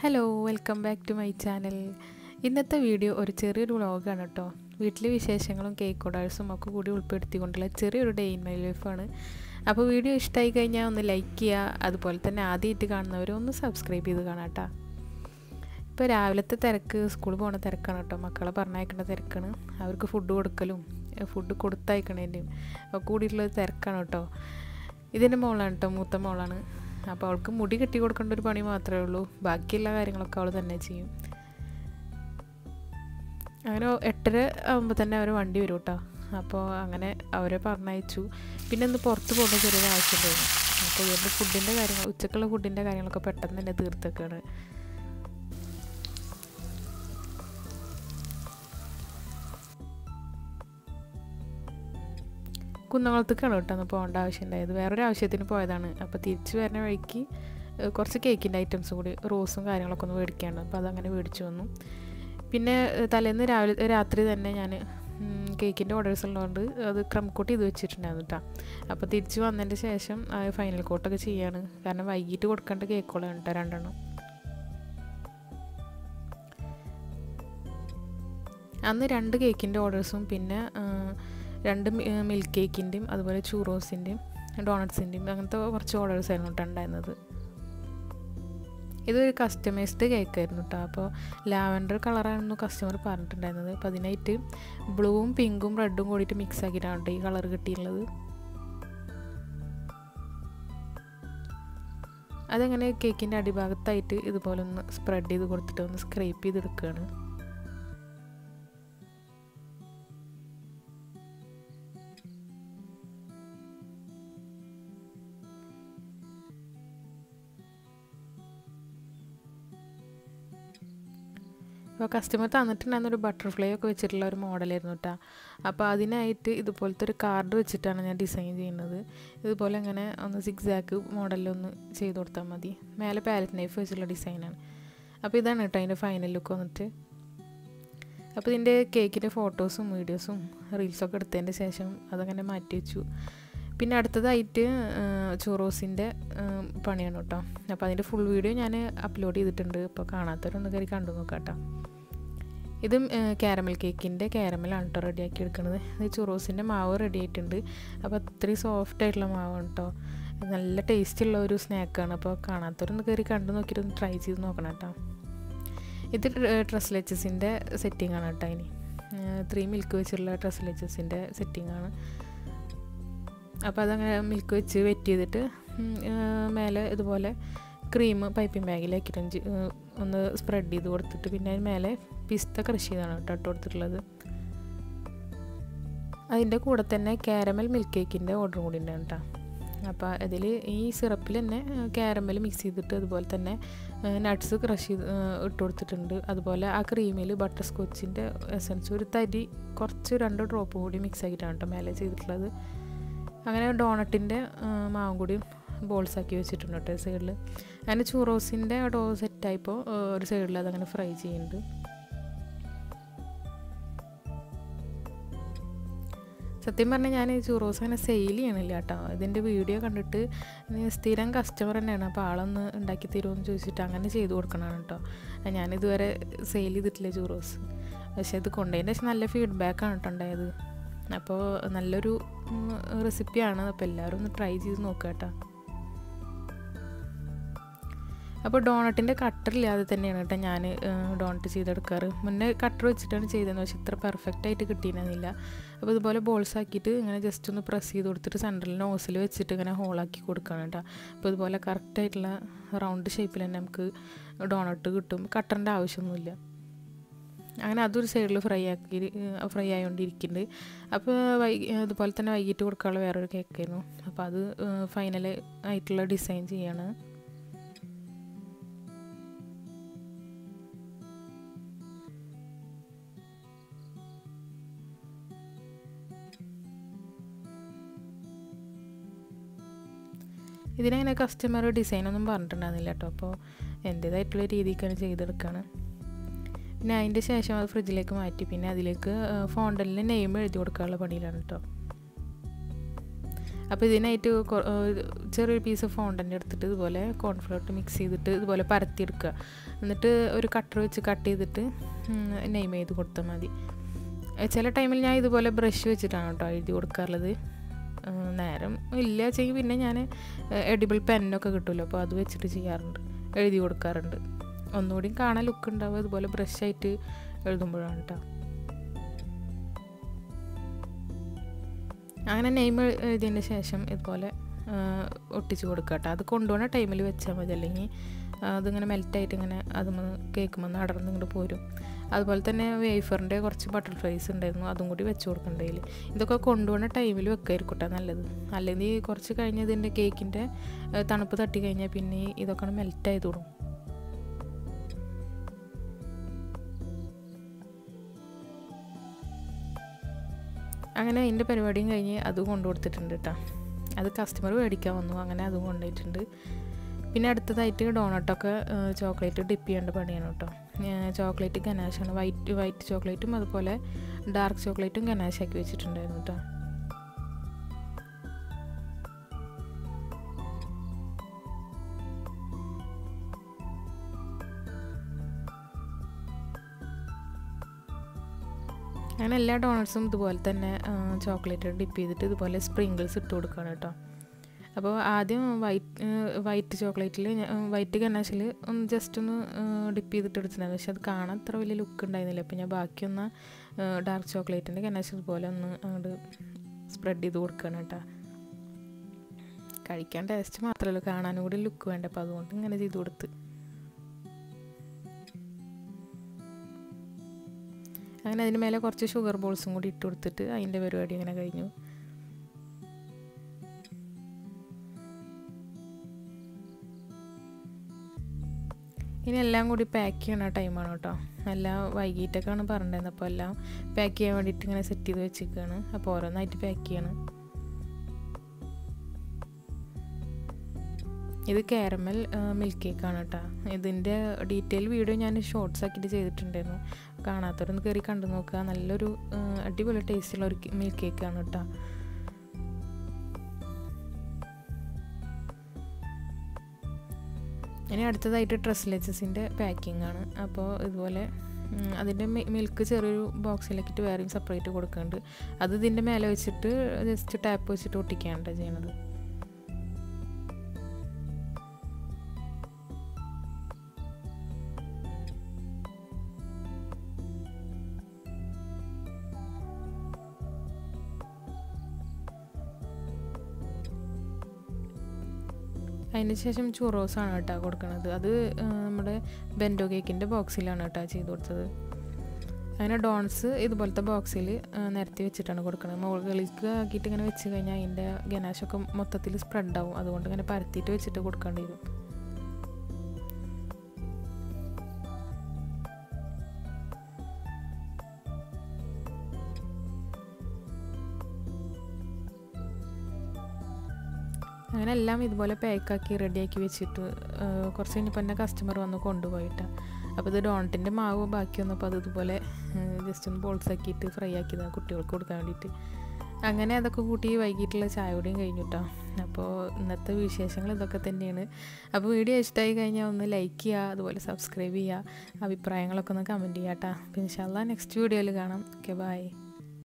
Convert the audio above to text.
hello welcome back to my channel ഇന്നത്തെ video ഒരു ചെറിയൊരു വ്ളോഗാണ് കേട്ടോ വീട്ടിലെ വിശേഷങ്ങളും കേക്ക് ഓർഡേഴ്സും ഒക്കെ കൂടി ഉൾപ്പെടുത്തിക്കൊണ്ടുള്ള ചെറിയൊരു ഡേ ഇൻ മൈ ലൈഫാണ് അപ്പോൾ വീഡിയോ ഇഷ്ടമായി കഴിഞ്ഞാൽ ഒന്ന് ലൈക്ക് ചെയ്യുക അതുപോലെ തന്നെ ആദ്യമായിട്ട് കാണുന്നവർ ഒന്ന് സബ്സ്ക്രൈബ് ചെയ്ത് കാണാം കേട്ടോ ഇപ്പോൾ രാവിലത്തെ തിരക്ക് സ്കൂളിൽ പോകുന്ന തിരക്കാണ് കേട്ടോ മക്കളെ പറഞ്ഞയക്കേണ്ട തിരക്കാണ് അവർക്ക് ഫുഡ് കൊടുക്കലും ഫുഡ് കൊടുത്തയക്കണേൻ്റെയും ഒക്കെ കൂടിയിട്ടുള്ള തിരക്കാണ് കേട്ടോ ഇതിൻ്റെ മോളാണ് കേട്ടോ മൂത്ത മോളാണ് അപ്പോൾ അവൾക്ക് മുടി കെട്ടി കൊടുക്കേണ്ട ഒരു പണി മാത്രമേ ഉള്ളൂ ബാക്കിയുള്ള കാര്യങ്ങളൊക്കെ അവൾ തന്നെ ചെയ്യും അങ്ങനെ എട്ടര ആകുമ്പോൾ തന്നെ അവർ വണ്ടി വരും കേട്ടോ അപ്പോൾ അങ്ങനെ അവരെ പറഞ്ഞയച്ചു പിന്നെ ഒന്ന് പുറത്ത് പോകേണ്ട ചെറിയൊരു ആവശ്യം ഉണ്ടായിരുന്നു അപ്പോൾ ഇവരുടെ ഫുഡിൻ്റെ കാര്യങ്ങൾ ഉച്ചക്കുള്ള ഫുഡിൻ്റെ കാര്യങ്ങളൊക്കെ പെട്ടെന്ന് തന്നെ തീർത്തൊക്കെയാണ് കുന്നംകുളത്തേക്കാണ് കേട്ടോ ഒന്ന് പോകേണ്ട ആവശ്യം ഉണ്ടായത് വേറൊരു ആവശ്യത്തിന് പോയതാണ് അപ്പോൾ തിരിച്ചു വരുന്ന വഴിക്ക് കുറച്ച് കേക്കിൻ്റെ ഐറ്റംസ് കൂടി റോസും കാര്യങ്ങളൊക്കെ ഒന്ന് മേടിക്കാണ്ട് അപ്പോൾ അതങ്ങനെ മേടിച്ചു വന്നു പിന്നെ തലേന്ന് രാവിലെ രാത്രി തന്നെ ഞാൻ കേക്കിൻ്റെ ഓർഡേഴ്സ് ഉള്ളതുകൊണ്ട് അത് ക്രം കോട്ട് ചെയ്ത് വെച്ചിട്ടുണ്ടായിരുന്നു കേട്ടോ അപ്പോൾ തിരിച്ച് വന്നതിൻ്റെ ശേഷം ഫൈനൽ കോട്ടൊക്കെ ചെയ്യാണ് കാരണം വൈകിട്ട് കൊടുക്കേണ്ട കേക്കുകളാണ് കേട്ടോ രണ്ടെണ്ണം അന്ന് രണ്ട് കേക്കിൻ്റെ ഓർഡേഴ്സും പിന്നെ രണ്ട് മിൽക്ക് കേക്കിൻ്റെയും അതുപോലെ ചൂറോസിൻ്റെയും ഡോണറ്റ്സിൻ്റെയും അങ്ങനത്തെ കുറച്ച് ഓർഡേഴ്സ് ആയിരുന്നു കേട്ടോ ഉണ്ടായിരുന്നത് ഇതൊരു കസ്റ്റമൈസ്ഡ് കേക്കായിരുന്നു കേട്ടോ അപ്പോൾ ലാവൻഡർ കളറാണെന്ന് കസ്റ്റമർ പറഞ്ഞിട്ടുണ്ടായിരുന്നത് അപ്പോൾ അതിനായിട്ട് ബ്ലൂവും പിങ്കും റെഡും കൂടിയിട്ട് മിക്സ് ആക്കിയിട്ടാണ് കേട്ടോ ഈ കളർ കിട്ടിയിട്ടുള്ളത് അതങ്ങനെ കേക്കിൻ്റെ അടിഭാഗത്തായിട്ട് ഇതുപോലെ ഒന്ന് സ്പ്രെഡ് ചെയ്ത് കൊടുത്തിട്ട് ഒന്ന് സ്ക്രേപ്പ് ചെയ്തെടുക്കുകയാണ് അപ്പോൾ കസ്റ്റമർ തന്നിട്ടുണ്ടായിരുന്ന ഒരു ബട്ടർഫ്ലൈ ഒക്കെ വെച്ചിട്ടുള്ള ഒരു മോഡലായിരുന്നു കേട്ടോ അപ്പോൾ അതിനായിട്ട് ഇതുപോലത്തെ ഒരു കാർഡ് വെച്ചിട്ടാണ് ഞാൻ ഡിസൈൻ ചെയ്യുന്നത് ഇതുപോലെ അങ്ങനെ ഒന്ന് സിക്സാക്ക് മോഡലിലൊന്ന് ചെയ്ത് കൊടുത്താൽ മതി മേലെ പാലറ്റ് നൈഫ് വെച്ചുള്ള ഡിസൈനാണ് അപ്പോൾ ഇതാണ് കേട്ടോ അതിൻ്റെ ഫൈനൽ ലുക്ക് വന്നിട്ട് അപ്പോൾ ഇതിൻ്റെ കേക്കിൻ്റെ ഫോട്ടോസും വീഡിയോസും റീൽസൊക്കെ എടുത്തതിൻ്റെ ശേഷം അതങ്ങനെ മാറ്റി വെച്ചു പിന്നെ അടുത്തതായിട്ട് ചോറോസിൻ്റെ പണിയാണ് കേട്ടോ അപ്പോൾ അതിൻ്റെ ഫുൾ വീഡിയോ ഞാൻ അപ്ലോഡ് ചെയ്തിട്ടുണ്ട് ഇപ്പോൾ കാണാത്തവരൊന്ന് കയറി കണ്ടു നോക്കാം കേട്ടോ ഇതും കാരമൽ കേക്കിൻ്റെ കാരമലാണ് കേട്ടോ റെഡിയാക്കി എടുക്കുന്നത് ഇത് ചുറോസിൻ്റെ മാവ് റെഡി ആയിട്ടുണ്ട് അപ്പോൾ അത്രയും സോഫ്റ്റ് ആയിട്ടുള്ള മാവാണ് കേട്ടോ നല്ല ടേസ്റ്റുള്ള ഒരു സ്നാക്കാണ് അപ്പോൾ കാണാത്തവരൊന്ന് കയറി കണ്ടു നോക്കിയിട്ട് ഒന്ന് ട്രൈ ചെയ്ത് നോക്കണം കേട്ടോ ഇത് ഡ്രസ് ലെച്ചസിൻ്റെ സെറ്റിംഗ് ആണ് കേട്ടോ ഇനി ത്രീ മിൽക്ക് വെച്ചുള്ള ഡ്രസ് ലെച്ചസിൻ്റെ സെറ്റിംഗ് ആണ് അപ്പോൾ അതങ്ങനെ മിൽക്ക് വെച്ച് വെറ്റ് ചെയ്തിട്ട് മേലെ ഇതുപോലെ ക്രീം പൈപ്പിംഗ് ബാഗിലാക്കിയിട്ട് ഒന്ന് സ്പ്രെഡ് ചെയ്ത് കൊടുത്തിട്ട് പിന്നെ അതിന് മേലെ പിസ്ത കൃഷി ചെയ്താണ് കേട്ടോ ഇട്ട് കൊടുത്തിട്ടുള്ളത് അതിൻ്റെ കൂടെ തന്നെ കാരമൽ മിൽക്ക് കേക്കിൻ്റെ ഓർഡർ കൂടി ഉണ്ട് കേട്ടോ അപ്പോൾ അതിൽ ഈ സിറപ്പിൽ തന്നെ കാരമൽ മിക്സ് ചെയ്തിട്ട് അതുപോലെ തന്നെ നട്ട്സ് ക്രഷ് ചെയ്ത് ഇട്ട് കൊടുത്തിട്ടുണ്ട് അതുപോലെ ആ ക്രീമിൽ ബട്ടർ സ്കോച്ചിൻ്റെ എസൻസ് ഒരു തരി കുറച്ച് രണ്ട് ഡ്രോപ്പ് കൂടി മിക്സ് ആക്കിയിട്ടാണ് കേട്ടോ മേലെ ചെയ്തിട്ടുള്ളത് അങ്ങനെ ഡോണറ്റിൻ്റെ മാവും കൂടി ബോൾസ് ആക്കി വെച്ചിട്ടുണ്ട് കേട്ടോ സൈഡിൽ അങ്ങനെ ചൂറോസിൻ്റെ ഡോ സെറ്റായപ്പോൾ ഒരു സൈഡിൽ അതങ്ങനെ ഫ്രൈ ചെയ്യുന്നുണ്ട് സത്യം പറഞ്ഞാൽ ഞാൻ ചൂറോസ് അങ്ങനെ സെയിൽ ചെയ്യണില്ല കേട്ടോ ഇതിൻ്റെ വീഡിയോ കണ്ടിട്ട് സ്ഥിരം കസ്റ്റമർ തന്നെയാണ് അപ്പോൾ ആളൊന്ന് ഉണ്ടാക്കി തരുമെന്ന് ചോദിച്ചിട്ട് അങ്ങനെ ചെയ്ത് കൊടുക്കണതാണ് കേട്ടോ ഞാനിതുവരെ സെയിൽ ചെയ്തിട്ടില്ല ചൂറോസ് പക്ഷേ ഇത് കൊണ്ടതിൻ്റെ ശേഷം നല്ല ഫീഡ്ബാക്കാണ് കേട്ടോ ഉണ്ടായത് അപ്പോൾ നല്ലൊരു റെസിപ്പിയാണ് അപ്പോൾ എല്ലാവരും ഒന്ന് ട്രൈ ചെയ്ത് നോക്കുക കേട്ടോ അപ്പോൾ ഡോണറ്റിൻ്റെ കട്ടർ ഇല്ലാതെ തന്നെയാണ് കേട്ടോ ഞാൻ ഡോണറ്റ് ചെയ്തെടുക്കാറ് മുന്നേ കട്ടർ വെച്ചിട്ടാണ് ചെയ്തതെന്ന് പക്ഷേ ഇത്ര പെർഫെക്റ്റ് ആയിട്ട് കിട്ടിയിരുന്നില്ല അപ്പോൾ ഇതുപോലെ ബോൾസ് ആക്കിയിട്ട് ഇങ്ങനെ ജസ്റ്റ് ഒന്ന് പ്രസ് ചെയ്ത് കൊടുത്തിട്ട് സെൻറ്ററിൽ നോസിൽ വെച്ചിട്ട് ഇങ്ങനെ ഹോളാക്കി കൊടുക്കുകയാണ് കേട്ടോ അപ്പോൾ ഇതുപോലെ കറക്റ്റായിട്ടുള്ള റൗണ്ട് ഷേപ്പിൽ തന്നെ നമുക്ക് ഡോണറ്റ് കിട്ടും കട്ടറിൻ്റെ ആവശ്യമൊന്നുമില്ല അങ്ങനെ അതൊരു സൈഡിൽ ഫ്രൈ ആക്കി ഫ്രൈ ആയിക്കൊണ്ടിരിക്കുന്നുണ്ട് അപ്പോൾ വൈ അതുപോലെ തന്നെ വൈകിട്ട് കൊടുക്കാനുള്ള വേറൊരു കേക്കായിരുന്നു അപ്പോൾ അത് ഫൈനൽ ആയിട്ടുള്ള ഡിസൈൻ ചെയ്യാണ് ഇതിനങ്ങനെ കസ്റ്റമർ ഡിസൈനൊന്നും പറഞ്ഞിട്ടുണ്ടായിരുന്നില്ല കേട്ടോ അപ്പോൾ എൻ്റേതായിട്ടുള്ള രീതിക്കാണ് ചെയ്തെടുക്കുകയാണ് പിന്നെ അതിൻ്റെ ശേഷം അത് ഫ്രിഡ്ജിലേക്ക് മാറ്റി പിന്നെ അതിലേക്ക് ഫോണ്ടലിന് നെയിം എഴുതി കൊടുക്കാനുള്ള പണിയിലാണ് കേട്ടോ അപ്പോൾ ഇതിനായിട്ട് കൊ- ഏഹ് ചെറിയൊരു പീസ് ഫോണ്ടൻ്റ് എടുത്തിട്ട് ഇതുപോലെ കോൺഫ്ലോട്ട് മിക്സ് ചെയ്തിട്ട് ഇതുപോലെ പരത്തിയെടുക്കുക എന്നിട്ട് ഒരു കട്ടർ വെച്ച് കട്ട് ചെയ്തിട്ട് നെയ്മ് ചെയ്ത് കൊടുത്താൽ മതി ഏഹ് ചില ടൈമിൽ ഞാൻ ഇതുപോലെ ബ്രഷ് വെച്ചിട്ടാണ് കേട്ടോ എഴുതി കൊടുക്കാറുള്ളത് ഏഹ് നേരം ഇല്ല വെച്ചെങ്കിൽ പിന്നെ ഞാൻ എഡിബിൾ പെന്നൊക്കെ കിട്ടുമല്ലോ അപ്പോൾ അത് വെച്ചിട്ട് ചെയ്യാറുണ്ട് എഴുതി കൊടുക്കാറുണ്ട് ഒന്നുകൂടി കാണാൻ ലുക്ക് ഉണ്ടാവുക ഇതുപോലെ ബ്രഷായിട്ട് എഴുതുമ്പോഴാണ് കേട്ടോ അങ്ങനെ നെയിം എഴുതിയതിന് ശേഷം ഇതുപോലെ ആ, ഒട്ടിച്ച് കൊടുക്കുക കേട്ടോ അത് കൊണ്ടുപോകുന്ന ടൈമിൽ വെച്ചാൽ മതി അല്ലെങ്കിൽ അതിങ്ങനെ മെൽറ്റായിട്ട് ഇങ്ങനെ അതുമ്മ കേൾക്കുമ്പോൾ അടർന്ന് ഇങ്ങോട്ട് പോരും അതുപോലെ തന്നെ വേഫറിൻ്റെ കുറച്ച് ബട്ടർഫ്ലൈസ് ഉണ്ടായിരുന്നു അതും കൂടി വെച്ച് കൊടുക്കണ്ടതിൽ ഇതൊക്കെ കൊണ്ടുപോകുന്ന ടൈമിൽ വെക്കായിരിക്കും കേട്ടോ നല്ലത് അല്ലെങ്കിൽ കുറച്ച് കഴിഞ്ഞ് ഇതിൻ്റെ കേക്കിൻ്റെ തണുപ്പ് തട്ടി കഴിഞ്ഞാൽ പിന്നെ ഇതൊക്കെ മെൽറ്റായി തുടങ്ങും അങ്ങനെ അതിൻ്റെ പരിപാടിയും കഴിഞ്ഞ് അത് കൊണ്ടു കൊടുത്തിട്ടുണ്ട് കേട്ടോ അത് കസ്റ്റമർ മേടിക്കാൻ വന്നു അങ്ങനെ അതും കൊണ്ടുപോയിട്ടുണ്ട് പിന്നെ അടുത്തതായിട്ട് ഡോണട്ടൊക്കെ ചോക്ലേറ്റ് ഡിപ്പ് ചെയ്യേണ്ട പണിയാണ് കേട്ടോ ചോക്ലേറ്റ് ഗനാശാണ് വൈറ്റ് വൈറ്റ് ചോക്ലേറ്റും അതുപോലെ ഡാർക്ക് ചോക്ലേറ്റും ഗനാശാക്കി വെച്ചിട്ടുണ്ടായിരുന്നു കേട്ടോ അങ്ങനെ എല്ലാ ഡോണട്സും ഇതുപോലെ തന്നെ ചോക്ലേറ്റ് ഡിപ്പ് ചെയ്തിട്ട് ഇതുപോലെ സ്പ്രിങ്കിൾസ് ഇട്ട് കൊടുക്കുകയാണ് കേട്ടോ അപ്പോൾ ആദ്യം വൈറ്റ് വൈറ്റ് ചോക്ലേറ്റിൽ വൈറ്റ് ഗനാശിൽ ഒന്ന് ജസ്റ്റ് ഒന്ന് ഡിപ്പ് ചെയ്തിട്ട് എടുത്തിട്ടുണ്ടായിരുന്നു പക്ഷെ അത് കാണാൻ അത്ര വലിയ ലുക്ക് ഉണ്ടായിരുന്നില്ല അപ്പോൾ ഞാൻ ബാക്കിയൊന്ന് ഡാർക്ക് ചോക്ലേറ്റിൻ്റെ ഗനാശ് ഇതുപോലെ ഒന്ന് അങ്ങോട്ട് സ്പ്രെഡ് ചെയ്ത് കൊടുക്കുകയാണ് കേട്ടോ കഴിക്കാൻ ടേസ്റ്റ് മാത്രമല്ല കാണാനും കൂടി ലുക്ക് വേണ്ട അപ്പോൾ അതുകൊണ്ട് ഇങ്ങനെ ചെയ്ത് കൊടുത്ത് അങ്ങനെ അതിന് മേലെ കുറച്ച് ഷുഗർ ബോൾസും കൂടി ഇട്ട് കൊടുത്തിട്ട് അതിൻ്റെ പരിപാടി അങ്ങനെ കഴിഞ്ഞു ഇനി എല്ലാം കൂടി പാക്ക് ചെയ്യണ ടൈമാണ് കേട്ടോ എല്ലാം വൈകിട്ടൊക്കെയാണ് പറഞ്ഞിരുന്നത് അപ്പോൾ എല്ലാം പാക്ക് ചെയ്യാൻ വേണ്ടിയിട്ട് ഇങ്ങനെ സെറ്റ് ചെയ്ത് വെച്ചിരിക്കുകയാണ് അപ്പോൾ ഓരോന്നായിട്ട് പാക്ക് ചെയ്യണം ഇത് കാരമൽ മിൽക്ക് കേക്കാണ് കേട്ടോ ഇതിൻ്റെ ഡീറ്റെയിൽ വീഡിയോ ഞാൻ ഷോർട്സ് ആക്കിയിട്ട് ചെയ്തിട്ടുണ്ടായിരുന്നു കാണാത്തവരൊന്ന് കയറി കണ്ടു നോക്കുക നല്ലൊരു ആ, അടിപൊളി ടേസ്റ്റുള്ള ഒരു മിൽക്ക് കേക്കാണ് കേട്ടോ ഇനി അടുത്തതായിട്ട് ട്രസ്ലെച്ചസിൻ്റെ പാക്കിംഗ് ആണ് അപ്പോൾ ഇതുപോലെ ഉം, അതിൻ്റെ മിൽക്ക് ചെറിയൊരു ബോക്സിലേക്കിട്ട് വേറെയും സെപ്പറേറ്റ് കൊടുക്കുന്നുണ്ട് അത് ഇതിൻ്റെ മേലെ വെച്ചിട്ട് ജസ്റ്റ് ടാപ്പ് വെച്ചിട്ട് ഒട്ടിക്കുകയാണ് ട്ടോ ചെയ്യണത് അതിന് ശേഷം ചുറോസാണ് കേട്ടോ കൊടുക്കുന്നത് അത് ആ, നമ്മുടെ ബെൻഡോ കേക്കിൻ്റെ ബോക്സിലാണ് കേട്ടോ ചെയ്ത് കൊടുത്തത് അങ്ങനെ ഡോൺസ് ഇതുപോലത്തെ ബോക്സിൽ നിരത്തി വെച്ചിട്ടാണ് കൊടുക്കുന്നത് മുകളിലേക്ക് ആക്കിയിട്ട് ഇങ്ങനെ വെച്ച് കഴിഞ്ഞാൽ അതിൻ്റെ ഗനാശൊക്കെ മൊത്തത്തിൽ സ്പ്രെഡ് ആവും അതുകൊണ്ട് ഇങ്ങനെ പരത്തിയിട്ട് വെച്ചിട്ട് കൊടുക്കേണ്ടി വരും അങ്ങനെ എല്ലാം ഇതുപോലെ പാക്കാക്കി റെഡിയാക്കി വെച്ചിട്ട് ആ, കുറച്ച് കഴിഞ്ഞപ്പോൾ തന്നെ കസ്റ്റമർ വന്ന് കൊണ്ടുപോയിട്ട് അപ്പോൾ ഇത് ഡോണറ്റിൻ്റെ മാവ് ബാക്കി വന്നപ്പോൾ അത് ഇതുപോലെ ജസ്റ്റ് ഒന്ന് ബോൾസ് ആക്കിയിട്ട് ഫ്രൈ ആക്കിയതാണ് കുട്ടികൾക്ക് കൊടുക്കാൻ വേണ്ടിയിട്ട് അങ്ങനെ അതൊക്കെ കൂട്ടി വൈകിട്ടുള്ള ചായ കൂടിയും കഴിഞ്ഞു കേട്ടോ അപ്പോൾ ഇന്നത്തെ വിശേഷങ്ങൾ ഇതൊക്കെ തന്നെയാണ് അപ്പോൾ വീഡിയോ ഇഷ്ടമായി കഴിഞ്ഞാൽ ഒന്ന് ലൈക്ക് ചെയ്യുക അതുപോലെ സബ്സ്ക്രൈബ് ചെയ്യുക അഭിപ്രായങ്ങളൊക്കെ ഒന്ന് കമൻറ്റ് ചെയ്യാം കേട്ടോ അപ്പോൾ ഇൻഷാല്ല നെക്സ്റ്റ് വീഡിയോയിൽ കാണാം ഓക്കെ ബൈ